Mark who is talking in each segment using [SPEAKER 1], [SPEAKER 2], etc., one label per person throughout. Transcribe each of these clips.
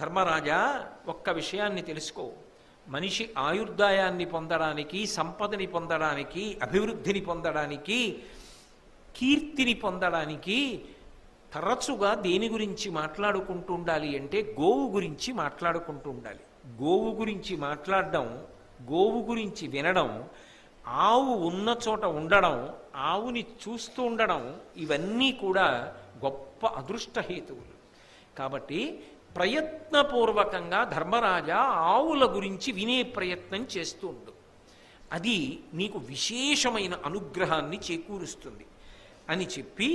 [SPEAKER 1] ధర్మరాజా ఒక్క విషయాన్ని తెలుసుకో మనిషి ఆయుర్దాయాన్ని పొందడానికి సంపదని పొందడానికి అభివృద్ధిని పొందడానికి కీర్తిని పొందడానికి తరచుగా దేని గురించి మాట్లాడుకుంటూ ఉండాలి అంటే గోవు గురించి మాట్లాడుకుంటూ ఉండాలి గోవు గురించి మాట్లాడడం గోవు గురించి వినడం ఆవు ఉన్న చోట ఉండడం ఆవుని చూస్తూ ఉండడం ఇవన్నీ కూడా గొప్ప అదృష్టహేతువులు కాబట్టి ప్రయత్నపూర్వకంగా ధర్మరాజా ఆవుల గురించి వినే ప్రయత్నం చేస్తూ ఉండు అది నీకు విశేషమైన అనుగ్రహాన్ని చేకూరుస్తుంది అని చెప్పి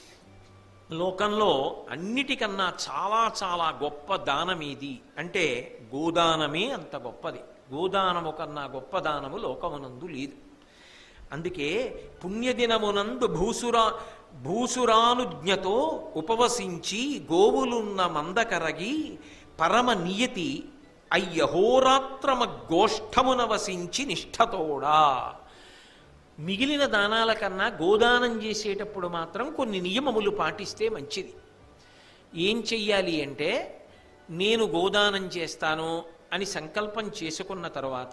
[SPEAKER 1] లోకంలో అన్నిటికన్నా చాలా చాలా గొప్ప దానం ఏది అంటే గోదానమే అంత గొప్పది గోదానము కన్నా గొప్ప దానము లోకమునందు లేదు అందుకే పుణ్యదినమునందు భూసురా భూసురానుజ్ఞతో ఉపవసించి గోవులున్న మందకరగి పరమ నియతి అయ్యహోరాత్రమ గోష్ఠమున వసించి నిష్ఠతోడా మిగిలిన దానాల కన్నా గోదానం చేసేటప్పుడు మాత్రం కొన్ని నియమములు పాటిస్తే మంచిది ఏం చెయ్యాలి అంటే నేను గోదానం చేస్తాను అని సంకల్పం చేసుకున్న తర్వాత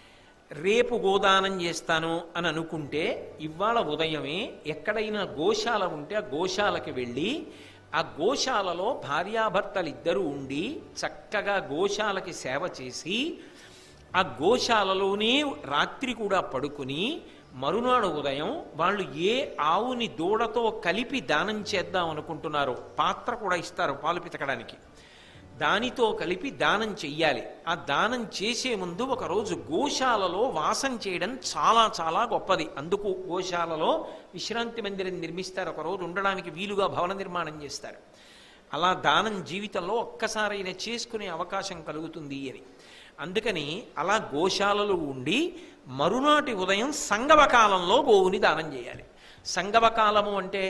[SPEAKER 1] రేపు గోదానం చేస్తాను అని అనుకుంటే ఇవాళ ఉదయమే ఎక్కడైనా గోశాల ఉంటే ఆ గోశాలకి వెళ్ళి ఆ గోశాలలో భార్యాభర్తలు ఇద్దరు ఉండి చక్కగా గోశాలకి సేవ చేసి ఆ గోశాలలోనే రాత్రి కూడా పడుకుని మరునాడు ఉదయం వాళ్ళు ఏ ఆవుని దూడతో కలిపి దానం చేద్దాం అనుకుంటున్నారో పాత్ర కూడా ఇస్తారు పాలు పితకడానికి దానితో కలిపి దానం చెయ్యాలి ఆ దానం చేసే ముందు ఒకరోజు గోశాలలో వాసం చేయడం చాలా చాలా గొప్పది అందుకు గోశాలలో విశ్రాంతి మందిరం నిర్మిస్తారు ఒకరోజు ఉండడానికి వీలుగా భవన నిర్మాణం చేస్తారు అలా దానం జీవితంలో ఒక్కసారైనా చేసుకునే అవకాశం కలుగుతుంది అని అందుకని అలా గోశాలలు ఉండి మరునాటి ఉదయం సంగవ కాలంలో గోవుని దానం చేయాలి సంగవ కాలము అంటే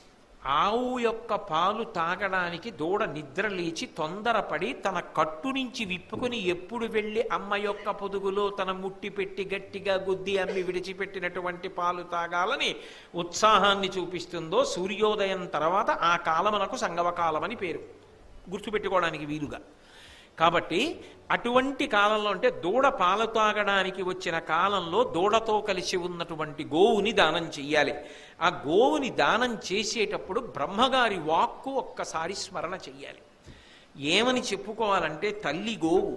[SPEAKER 1] ఆవు యొక్క పాలు తాగడానికి దూడ నిద్ర లేచి తొందరపడి తన కట్టు నుంచి విప్పుకొని ఎప్పుడు వెళ్ళి అమ్మ యొక్క పొదుగులో తన ముట్టి పెట్టి గట్టిగా గుద్ది అమ్మి విడిచిపెట్టినటువంటి పాలు తాగాలని ఉత్సాహాన్ని చూపిస్తుందో సూర్యోదయం తర్వాత ఆ కాలమునకు సంగవ కాలమని పేరు గుర్తుపెట్టుకోవడానికి వీలుగా కాబట్టి అటువంటి కాలంలో అంటే దూడ పాలు తాగడానికి వచ్చిన కాలంలో దూడతో కలిసి ఉన్నటువంటి గోవుని దానం చెయ్యాలి ఆ గోవుని దానం చేసేటప్పుడు బ్రహ్మగారి వాక్కు ఒక్కసారి స్మరణ చెయ్యాలి ఏమని చెప్పుకోవాలంటే తల్లి గోవు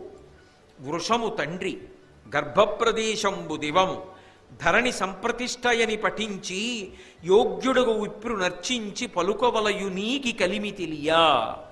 [SPEAKER 1] వృషము తండ్రి గర్భప్రదేశంబు దివము ధరణి సంప్రతిష్టయని పఠించి యోగ్యుడగు విప్రు నర్చించి పలుకవలయు నీకి కలిమి తెలియా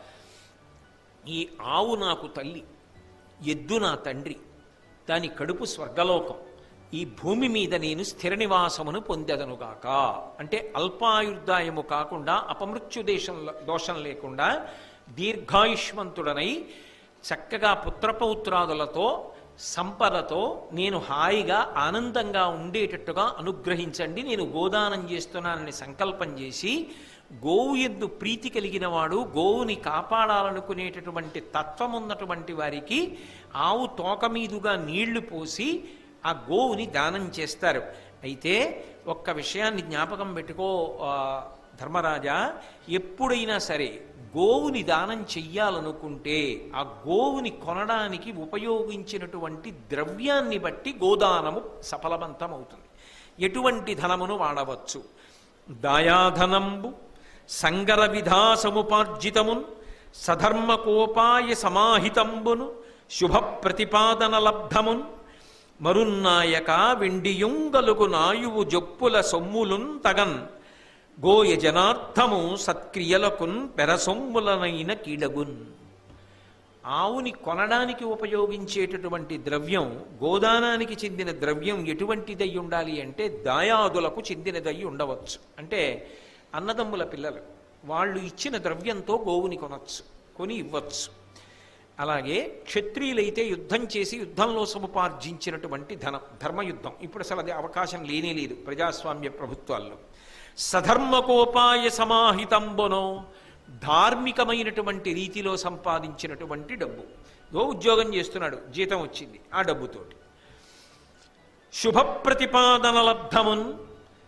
[SPEAKER 1] ఈ ఆవు నాకు తల్లి ఎద్దు నా తండ్రి దాని కడుపు స్వర్గలోకం ఈ భూమి మీద నేను స్థిర నివాసమును పొందెదనుగాక అంటే అల్పాయుర్దాయము కాకుండా అపమృత్యు దేశం దోషం లేకుండా దీర్ఘాయుష్మంతుడనై చక్కగా పుత్రపౌత్రాదులతో సంపదతో నేను హాయిగా ఆనందంగా ఉండేటట్టుగా అనుగ్రహించండి నేను గోదానం చేస్తున్నానని సంకల్పం చేసి గోవు ఎందు ప్రీతి కలిగిన వాడు గోవుని కాపాడాలనుకునేటటువంటి తత్వం ఉన్నటువంటి వారికి ఆవు తోక మీదుగా నీళ్లు పోసి ఆ గోవుని దానం చేస్తారు అయితే ఒక్క విషయాన్ని జ్ఞాపకం పెట్టుకో ఆ, ధర్మరాజా ఎప్పుడైనా సరే గోవుని దానం చెయ్యాలనుకుంటే ఆ గోవుని కొనడానికి ఉపయోగించినటువంటి ద్రవ్యాన్ని బట్టి గోదానము సఫలవంతమవుతుంది ఎటువంటి ధనమును వాడవచ్చు దాయాధనంబు సంగర విధాసముపార్జితమున్ సధర్మకోపాయ సమాహితంబును శుభ ప్రతిపాదన లబ్ధమున్ మరున్నాయక వెండియుంగలుగు నాయువు జొప్పుల సొమ్ములున్ తగన్ గోయ జనార్థము సత్క్రియలకున్ పెరసొమ్ములనైన కీడగున్ ఆవుని కొనడానికి ఉపయోగించేటటువంటి ద్రవ్యం గోదానానికి చెందిన ద్రవ్యం ఎటువంటిదై ఉండాలి అంటే దాయాదులకు చెందినదై ఉండవచ్చు అంటే అన్నదమ్ముల పిల్లలు వాళ్ళు ఇచ్చిన ద్రవ్యంతో గోవుని కొనవచ్చు కొని ఇవ్వచ్చు అలాగే క్షత్రియులైతే యుద్ధం చేసి యుద్ధంలో సముపార్జించినటువంటి ధనం ధర్మయుద్ధం ఇప్పుడు అసలు అది అవకాశం లేనే లేదు ప్రజాస్వామ్య ప్రభుత్వాల్లో సధర్మకోపాయ సమాహితంబునో ధార్మికమైనటువంటి రీతిలో సంపాదించినటువంటి డబ్బు ఓ ఉద్యోగం చేస్తున్నాడు జీతం వచ్చింది ఆ డబ్బుతోటి శుభ ప్రతిపాదన లబ్ధమున్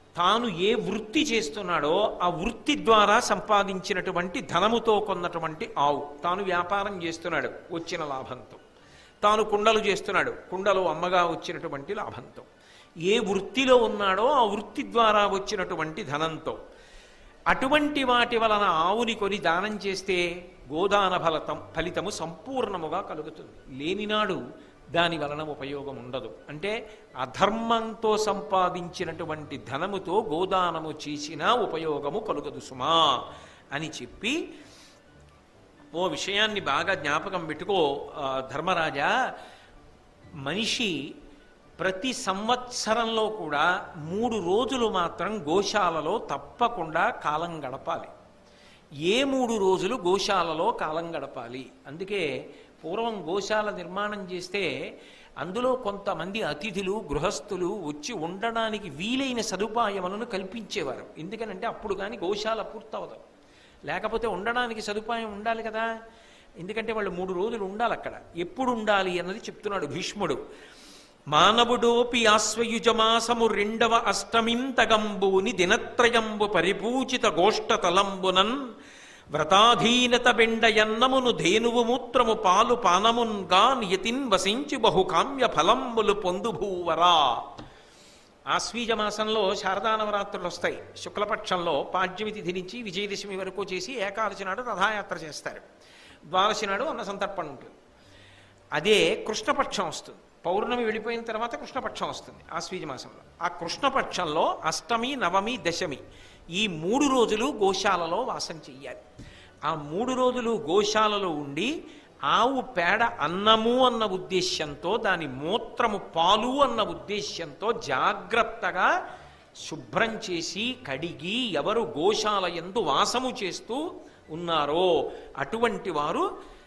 [SPEAKER 1] తాను ఏ వృత్తి చేస్తున్నాడో ఆ వృత్తి ద్వారా సంపాదించినటువంటి ధనముతో కొన్నటువంటి ఆవు తాను వ్యాపారం చేస్తున్నాడు వచ్చిన లాభంతో తాను కుండలు చేస్తున్నాడు కుండలు అమ్మగా వచ్చినటువంటి లాభంతో ఏ వృత్తిలో ఉన్నాడో ఆ వృత్తి ద్వారా వచ్చినటువంటి ధనంతో అటువంటి వాటి వలన ఆవుని కొని దానం చేస్తే గోదాన ఫలతం ఫలితము సంపూర్ణముగా కలుగుతుంది లేనినాడు దాని వలన ఉపయోగం ఉండదు అంటే అధర్మంతో సంపాదించినటువంటి ధనముతో గోదానము చేసినా ఉపయోగము కలుగదు సుమా అని చెప్పి ఓ విషయాన్ని బాగా జ్ఞాపకం పెట్టుకో ఆ, ధర్మరాజా మనిషి ప్రతి సంవత్సరంలో కూడా మూడు రోజులు మాత్రం గోశాలలో తప్పకుండా కాలం గడపాలి ఏ మూడు రోజులు గోశాలలో కాలం గడపాలి అందుకే పూర్వం గోశాల నిర్మాణం చేస్తే అందులో కొంతమంది అతిథులు గృహస్థులు వచ్చి ఉండడానికి వీలైన సదుపాయములను కల్పించేవారు ఎందుకనంటే అప్పుడు కానీ గోశాల పూర్తవదు లేకపోతే ఉండడానికి సదుపాయం ఉండాలి కదా ఎందుకంటే వాళ్ళు మూడు రోజులు ఉండాలి అక్కడ ఎప్పుడు ఉండాలి అన్నది చెప్తున్నాడు భీష్ముడు మానవుడోపి ఆశ్వయుజమాసము రెండవ అష్టమింతగంబుని దినత్రయంబు పరిపూచిత గోష్ఠ తలంబునన్ వ్రతాధీనత బెండయన్నమును ధేనువు మూత్రము పాలు పానమున్గా నియతిన్ వసించి బహు కామ్య ఫలంబులు పొందుభూవరా ఆశ్వీజ మాసంలో శారదా నవరాత్రులు వస్తాయి శుక్లపక్షంలో పాడ్యమి తిథి నుంచి విజయదశమి వరకు చేసి ఏకాదశి నాడు రథాయాత్ర చేస్తారు ద్వాదశి నాడు అన్న సంతర్పణ ఉంటుంది అదే కృష్ణపక్షం వస్తుంది పౌర్ణమి వెళ్ళిపోయిన తర్వాత కృష్ణపక్షం వస్తుంది ఆశ్వీజ మాసంలో ఆ కృష్ణపక్షంలో అష్టమి నవమి దశమి ఈ మూడు రోజులు గోశాలలో వాసం చెయ్యాలి ఆ మూడు రోజులు గోశాలలో ఉండి ఆవు పేడ అన్నము అన్న ఉద్దేశ్యంతో దాని మూత్రము పాలు అన్న ఉద్దేశ్యంతో జాగ్రత్తగా శుభ్రం చేసి కడిగి ఎవరు గోశాల ఎందు వాసము చేస్తూ ఉన్నారో అటువంటి వారు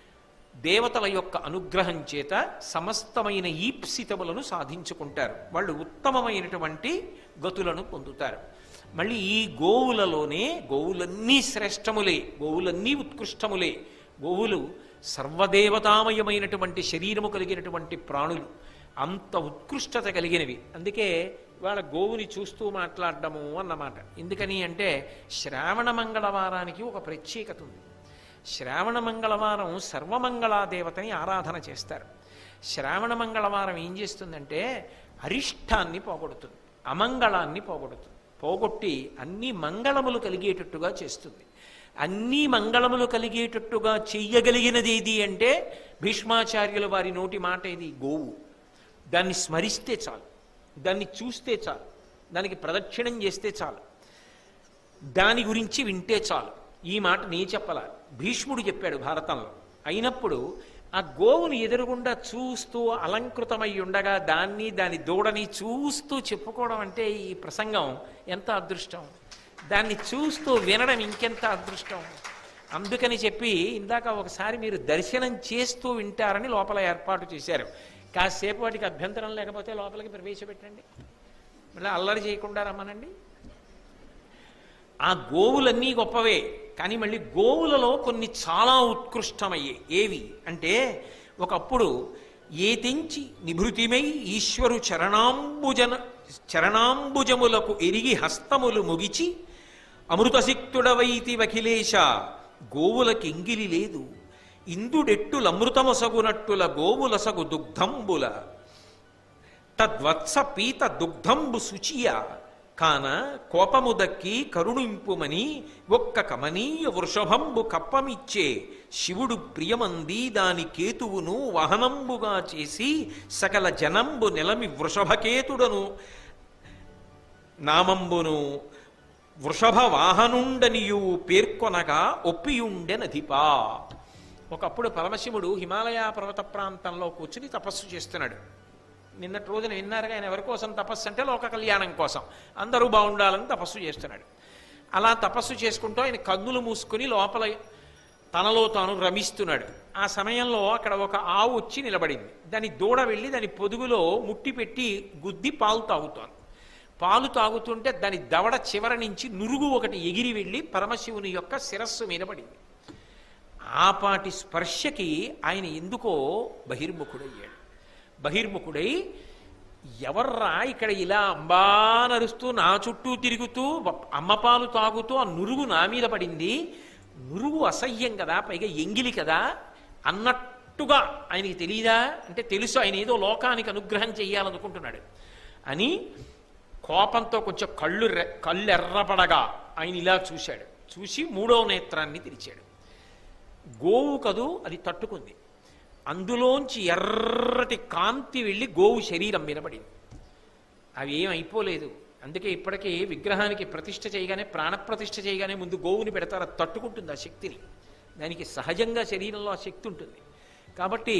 [SPEAKER 1] దేవతల యొక్క అనుగ్రహం చేత సమస్తమైన ఈప్సితములను సాధించుకుంటారు వాళ్ళు ఉత్తమమైనటువంటి గతులను పొందుతారు మళ్ళీ ఈ గోవులలోనే గోవులన్నీ శ్రేష్టములే గోవులన్నీ ఉత్కృష్టములే గోవులు సర్వదేవతామయమైనటువంటి శరీరము కలిగినటువంటి ప్రాణులు అంత ఉత్కృష్టత కలిగినవి అందుకే వాళ్ళ గోవుని చూస్తూ మాట్లాడడము అన్నమాట ఎందుకని అంటే శ్రావణ మంగళవారానికి ఒక ప్రత్యేకత ఉంది శ్రావణ మంగళవారం సర్వమంగళా దేవతని ఆరాధన చేస్తారు శ్రావణ మంగళవారం ఏం చేస్తుందంటే అరిష్టాన్ని పోగొడుతుంది అమంగళాన్ని పోగొడుతుంది పోగొట్టి అన్ని మంగళములు కలిగేటట్టుగా చేస్తుంది అన్ని మంగళములు కలిగేటట్టుగా చెయ్యగలిగినది ఏది అంటే భీష్మాచార్యుల వారి నోటి మాట ఇది గోవు దాన్ని స్మరిస్తే చాలు దాన్ని చూస్తే చాలు దానికి ప్రదక్షిణం చేస్తే చాలు దాని గురించి వింటే చాలు ఈ మాట నీ చెప్పల భీష్ముడు చెప్పాడు భారతంలో అయినప్పుడు ఆ గోవుని ఎదురుగుండా చూస్తూ అలంకృతమై ఉండగా దాన్ని దాని దూడని చూస్తూ చెప్పుకోవడం అంటే ఈ ప్రసంగం ఎంత అదృష్టం దాన్ని చూస్తూ వినడం ఇంకెంత అదృష్టం అందుకని చెప్పి ఇందాక ఒకసారి మీరు దర్శనం చేస్తూ వింటారని లోపల ఏర్పాటు చేశారు కాసేపు వాటికి అభ్యంతరం లేకపోతే లోపలికి ప్రవేశపెట్టండి మళ్ళీ అల్లరి చేయకుండా రమ్మనండి ఆ గోవులన్నీ గొప్పవే కానీ మళ్ళీ గోవులలో కొన్ని చాలా ఉత్కృష్టమయ్యాయి ఏవి అంటే ఒకప్పుడు ఏ తెంచి నిభృతిమై ఈశ్వరు చరణాంబుజన చరణాంబుజములకు ఎరిగి హస్తములు ముగిచి అమృతసిక్తుడవైతి వఖిలేశ గోవులకెంగిలి లేదు ఇందుడెట్టులమృతమొసగునట్టుల గోవులసగు దుగ్ధంబుల తద్వత్స పీత దుగ్ధంబు శుచియ కాన కోపము దక్కి కరుణింపుమని ఒక్క కమనీయ వృషభంబు కప్పమిచ్చే శివుడు ప్రియమంది దాని కేతువును వహనంబుగా చేసి సకల జనంబు నిలమి వృషభకేతుడను నామంబును వృషభ వాహనుండనియు పేర్కొనగా ఒప్పియుండెనధిపా ఒకప్పుడు పరమశివుడు హిమాలయ పర్వత ప్రాంతంలో కూర్చుని తపస్సు చేస్తున్నాడు నిన్నటి రోజున విన్నారుగా ఆయన ఎవరి కోసం తపస్సు అంటే లోక కళ్యాణం కోసం అందరూ బాగుండాలని తపస్సు చేస్తున్నాడు అలా తపస్సు చేసుకుంటూ ఆయన కన్నులు మూసుకుని లోపల తనలో తాను రమిస్తున్నాడు ఆ సమయంలో అక్కడ ఒక ఆవు వచ్చి నిలబడింది దాని దూడ వెళ్ళి దాని పొదుగులో ముట్టి పెట్టి గుద్ది పాలు తాగుతోంది పాలు తాగుతుంటే దాని దవడ చివర నుంచి నురుగు ఒకటి ఎగిరి వెళ్ళి పరమశివుని యొక్క శిరస్సు మీద పడింది ఆపాటి స్పర్శకి ఆయన ఎందుకో బహిర్ముఖుడయ్యాడు బహిర్ముఖుడై ఎవర్రా ఇక్కడ ఇలా అంబా నరుస్తూ నా చుట్టూ తిరుగుతూ అమ్మపాలు తాగుతూ ఆ నురుగు నా మీద పడింది నురుగు అసహ్యం కదా పైగా ఎంగిలి కదా అన్నట్టుగా ఆయనకి తెలియదా అంటే తెలుసు ఆయన ఏదో లోకానికి అనుగ్రహం చెయ్యాలనుకుంటున్నాడు అని కోపంతో కొంచెం కళ్ళు రె కళ్ళు ఎర్రపడగా ఆయన ఇలా చూశాడు చూసి మూడవ నేత్రాన్ని తెరిచాడు గోవు కదూ అది తట్టుకుంది అందులోంచి ఎర్రటి కాంతి వెళ్ళి గోవు శరీరం మీద పడింది అవి ఏం అయిపోలేదు అందుకే ఇప్పటికీ విగ్రహానికి ప్రతిష్ఠ చేయగానే ప్రాణప్రతిష్ఠ చేయగానే ముందు గోవుని పెడతారు అది తట్టుకుంటుంది ఆ శక్తిని దానికి సహజంగా శరీరంలో ఆ శక్తి ఉంటుంది కాబట్టి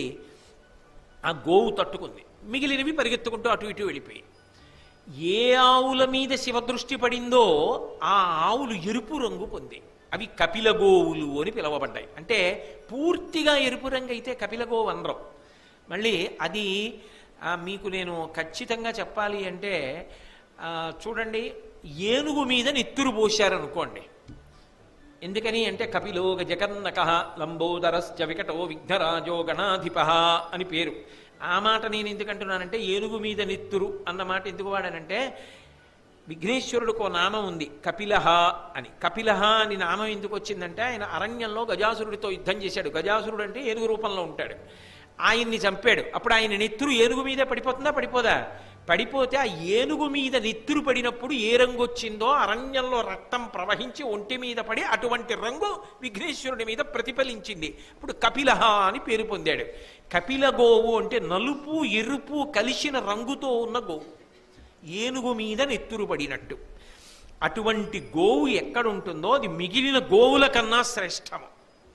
[SPEAKER 1] ఆ గోవు తట్టుకుంది మిగిలినవి పరిగెత్తుకుంటూ అటు ఇటు వెళ్ళిపోయి ఏ ఆవుల మీద శివదృష్టి పడిందో ఆ ఆవులు ఎరుపు రంగు పొంది అవి కపిల గోవులు అని పిలువబడ్డాయి అంటే పూర్తిగా ఎరుపు రంగు అయితే కపిల గోవు అనరు మళ్ళీ అది ఆ, మీకు నేను ఖచ్చితంగా చెప్పాలి అంటే ఆ, చూడండి ఏనుగు మీద నెత్తురు పోశారనుకోండి ఎందుకని అంటే కపిలో జగన్నక లంబోదరశ్చ వికటో విఘ్నరాజో గణాధిప అని పేరు ఆ మాట నేను ఎందుకంటున్నానంటే ఏనుగు మీద నెత్తురు అన్న మాట ఎందుకు వాడానంటే విఘ్నేశ్వరుడికి ఓ నామం ఉంది కపిలహ అని కపిలహ అని నామం ఎందుకు వచ్చిందంటే ఆయన అరణ్యంలో గజాసురుడితో యుద్ధం చేశాడు గజాసురుడు అంటే ఏనుగు రూపంలో ఉంటాడు ఆయన్ని చంపాడు అప్పుడు ఆయన నెత్తురు ఏనుగు మీద పడిపోతుందా పడిపోదా పడిపోతే ఆ ఏనుగు మీద నెత్తురు పడినప్పుడు ఏ రంగు వచ్చిందో అరణ్యంలో రక్తం ప్రవహించి ఒంటి మీద పడి అటువంటి రంగు విఘ్నేశ్వరుడి మీద ప్రతిఫలించింది ఇప్పుడు కపిలహ అని పేరు పొందాడు కపిల గోవు అంటే నలుపు ఎరుపు కలిసిన రంగుతో ఉన్న గోవు ఏనుగు మీద నెత్తురు పడినట్టు అటువంటి గోవు ఎక్కడుంటుందో అది మిగిలిన గోవుల కన్నా శ్రేష్టము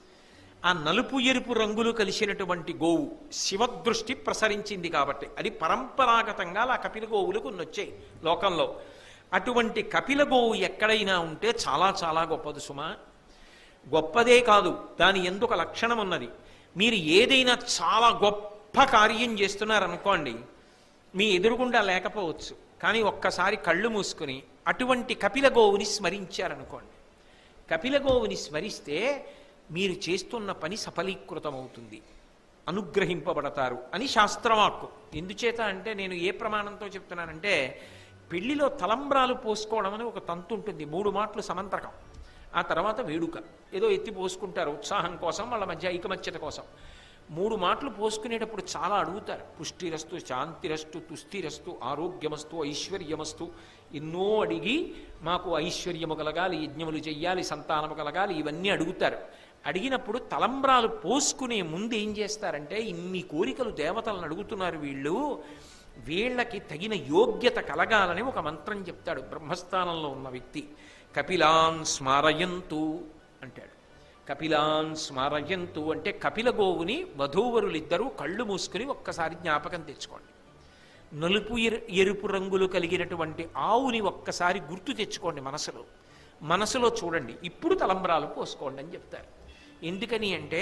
[SPEAKER 1] ఆ నలుపు ఎరుపు రంగులు కలిసినటువంటి గోవు శివదృష్టి ప్రసరించింది కాబట్టి అది పరంపరాగతంగా ఆ కపిల గోవులకు వచ్చాయి లోకంలో అటువంటి కపిల గోవు ఎక్కడైనా ఉంటే చాలా చాలా గొప్పది సుమా గొప్పదే కాదు దాని ఎందుకు లక్షణం ఉన్నది మీరు ఏదైనా చాలా గొప్ప కార్యం చేస్తున్నారనుకోండి మీ ఎదురుగుండా లేకపోవచ్చు కానీ ఒక్కసారి కళ్ళు మూసుకుని అటువంటి కపిల గోవుని స్మరించారనుకోండి కపిల గోవుని స్మరిస్తే మీరు చేస్తున్న పని సఫలీకృతమవుతుంది అనుగ్రహింపబడతారు అని శాస్త్రవాక్కు ఎందుచేత అంటే నేను ఏ ప్రమాణంతో చెప్తున్నానంటే పెళ్లిలో తలంబ్రాలు పోసుకోవడం అని ఒక తంతు ఉంటుంది మూడు మాటలు సమంత్రకం ఆ తర్వాత వేడుక ఏదో ఎత్తి పోసుకుంటారు ఉత్సాహం కోసం వాళ్ళ మధ్య ఐకమత్యత కోసం మూడు మాటలు పోసుకునేటప్పుడు చాలా అడుగుతారు పుష్టిరస్తు శాంతిరస్తు తుష్టిరస్తు ఆరోగ్యమస్తు ఐశ్వర్యమస్తు ఎన్నో అడిగి మాకు ఐశ్వర్యము కలగాలి యజ్ఞములు చెయ్యాలి సంతానము కలగాలి ఇవన్నీ అడుగుతారు అడిగినప్పుడు తలంబ్రాలు పోసుకునే ముందు ఏం చేస్తారంటే ఇన్ని కోరికలు దేవతలను అడుగుతున్నారు వీళ్ళు వీళ్ళకి తగిన యోగ్యత కలగాలని ఒక మంత్రం చెప్తాడు బ్రహ్మస్థానంలో ఉన్న వ్యక్తి కపిలాన్ స్మారయంతు అంటాడు కపిలాన్ స్మారయంతు అంటే కపిల గోవుని వధూవరులిద్దరూ కళ్ళు మూసుకుని ఒక్కసారి జ్ఞాపకం తెచ్చుకోండి నలుపు ఎరు- ఎరుపు రంగులు కలిగినటువంటి ఆవుని ఒక్కసారి గుర్తు తెచ్చుకోండి మనసులో మనసులో చూడండి ఇప్పుడు తలంబ్రాలు పోసుకోండి అని చెప్తారు ఎందుకని అంటే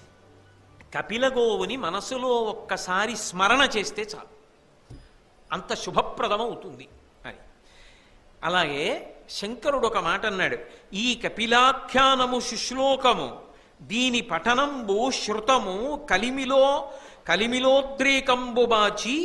[SPEAKER 1] కపిల గోవుని మనసులో ఒక్కసారి స్మరణ చేస్తే చాలు అంత శుభప్రదమవుతుంది అని అలాగే శంకరుడు ఒక మాట అన్నాడు ఈ కపిలాఖ్యానము శుశ్లోకము దీని పఠనంబు శృతము కలిమిలో కలిమిలోద్రేకంబు బాచి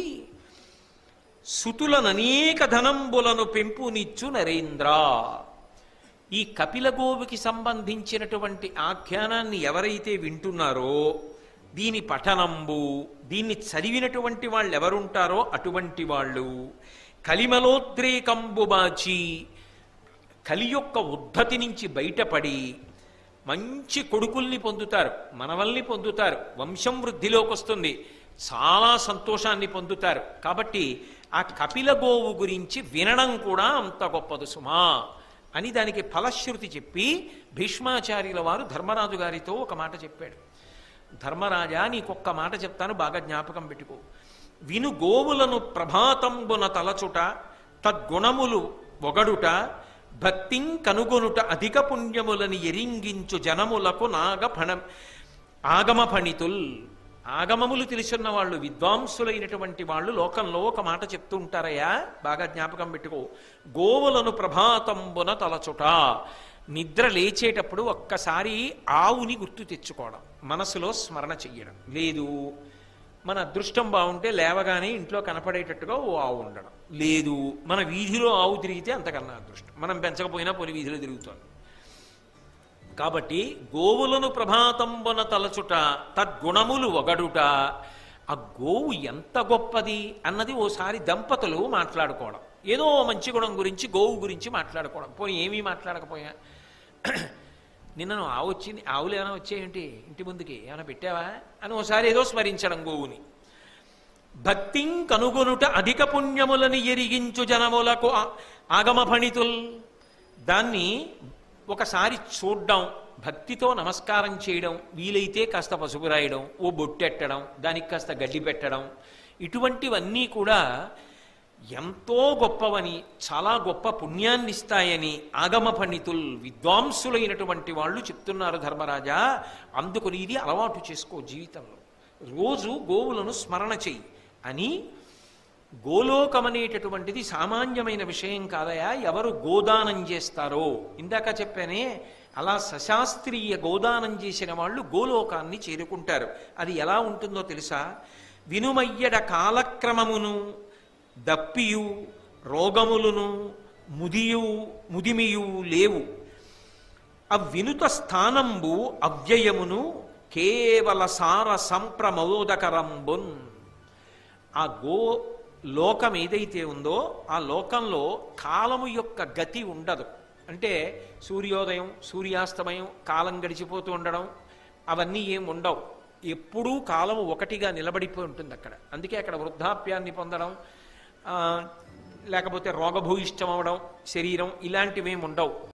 [SPEAKER 1] సుతులననేక ధనంబులను పెంపునిచ్చు నరేంద్ర ఈ కపిల గోవుకి సంబంధించినటువంటి ఆఖ్యానాన్ని ఎవరైతే వింటున్నారో దీని పఠనంబు దీన్ని చదివినటువంటి వాళ్ళు ఎవరుంటారో అటువంటి వాళ్ళు కలిమలోద్రేకంబు బాచి కలి యొక్క ఉద్ధతి నుంచి బయటపడి మంచి కొడుకుల్ని పొందుతారు మనవల్ని పొందుతారు వంశం వృద్ధిలోకి వస్తుంది చాలా సంతోషాన్ని పొందుతారు కాబట్టి ఆ కపిల గోవు గురించి వినడం కూడా అంత గొప్పదు సుమా అని దానికి ఫలశ్రుతి చెప్పి భీష్మాచార్యుల వారు ధర్మరాజు గారితో ఒక మాట చెప్పాడు ధర్మరాజా నీకొక్క మాట చెప్తాను బాగా జ్ఞాపకం పెట్టుకో విను గోవులను ప్రభాతంబున తలచుట తద్గుణములు ఒగడుట భక్తిం కనుగొనుట అధిక పుణ్యములని ఎరింగించు జనములకు నాగ ఫణం ఆగమ ఫణితుల్ ఆగమములు తెలిసిన వాళ్ళు విద్వాంసులైనటువంటి వాళ్ళు లోకంలో ఒక మాట చెప్తూ ఉంటారయ్యా బాగా జ్ఞాపకం పెట్టుకో గోవులను ప్రభాతంబున తలచుట నిద్ర లేచేటప్పుడు ఒక్కసారి ఆవుని గుర్తు తెచ్చుకోవడం మనసులో స్మరణ చెయ్యడం లేదు మన అదృష్టం బాగుంటే లేవగానే ఇంట్లో కనపడేటట్టుగా ఓ ఆవు ఉండడం లేదు మన వీధిలో ఆవు తిరిగితే అంతకన్నా అదృష్టం మనం పెంచకపోయినా పోనీ వీధిలో తిరుగుతాం కాబట్టి గోవులను ప్రభాతంబున తలచుట తద్గుణములు ఒగడుట ఆ గోవు ఎంత గొప్పది అన్నది ఓసారి దంపతులు మాట్లాడుకోవడం ఏదో మంచి గుణం గురించి గోవు గురించి మాట్లాడుకోవడం పోనీ ఏమీ మాట్లాడకపోయా నిన్న నువ్వు ఆవు వచ్చింది ఆవులు ఏమైనా వచ్చాయేంటి ఇంటి ముందుకి ఏమైనా పెట్టావా అని ఓసారి ఏదో స్మరించడం గోవుని భక్తిం కనుగొనుట అధిక పుణ్యములని ఎరిగించు జనములకు ఆ- ఆగమ ఫణితుల్ దాన్ని ఒకసారి చూడ్డం భక్తితో నమస్కారం చేయడం వీలైతే కాస్త పసుపు రాయడం ఓ బొట్టెట్టడం దానికి కాస్త గడ్డి పెట్టడం ఇటువంటివన్నీ కూడా ఎంతో గొప్పవని చాలా గొప్ప పుణ్యాన్ని ఇస్తాయని ఆగమ పండితులు విద్వాంసులైనటువంటి వాళ్ళు చెప్తున్నారు ధర్మరాజా అందుకని ఇది అలవాటు చేసుకో జీవితంలో రోజు గోవులను స్మరణ చెయ్యి అని గోలోకం అనేటటువంటిది సామాన్యమైన విషయం కాదయా ఎవరు గోదానం చేస్తారో ఇందాక చెప్పానే అలా సశాస్త్రీయ గోదానం చేసిన వాళ్ళు గోలోకాన్ని చేరుకుంటారు అది ఎలా ఉంటుందో తెలుసా వినుమయ్యడ కాలక్రమమును దప్పియు రోగములను ముదియు ముదిమియు లేవు అవ్వినుత స్థానంబు అవ్యయమును కేవల సార సంప్రమోదకరంబున్ ఆ గో లోకం ఏదైతే ఉందో ఆ లోకంలో కాలము యొక్క గతి ఉండదు అంటే సూర్యోదయం సూర్యాస్తమయం కాలం గడిచిపోతూ ఉండడం అవన్నీ ఏం ఉండవు ఎప్పుడూ కాలము ఒకటిగా నిలబడిపోయి ఉంటుంది అక్కడ అందుకే అక్కడ వృద్ధాప్యాన్ని పొందడం ఆ, లేకపోతే రోగభూయిష్టం అవడం శరీరం ఇలాంటివేం ఉండవు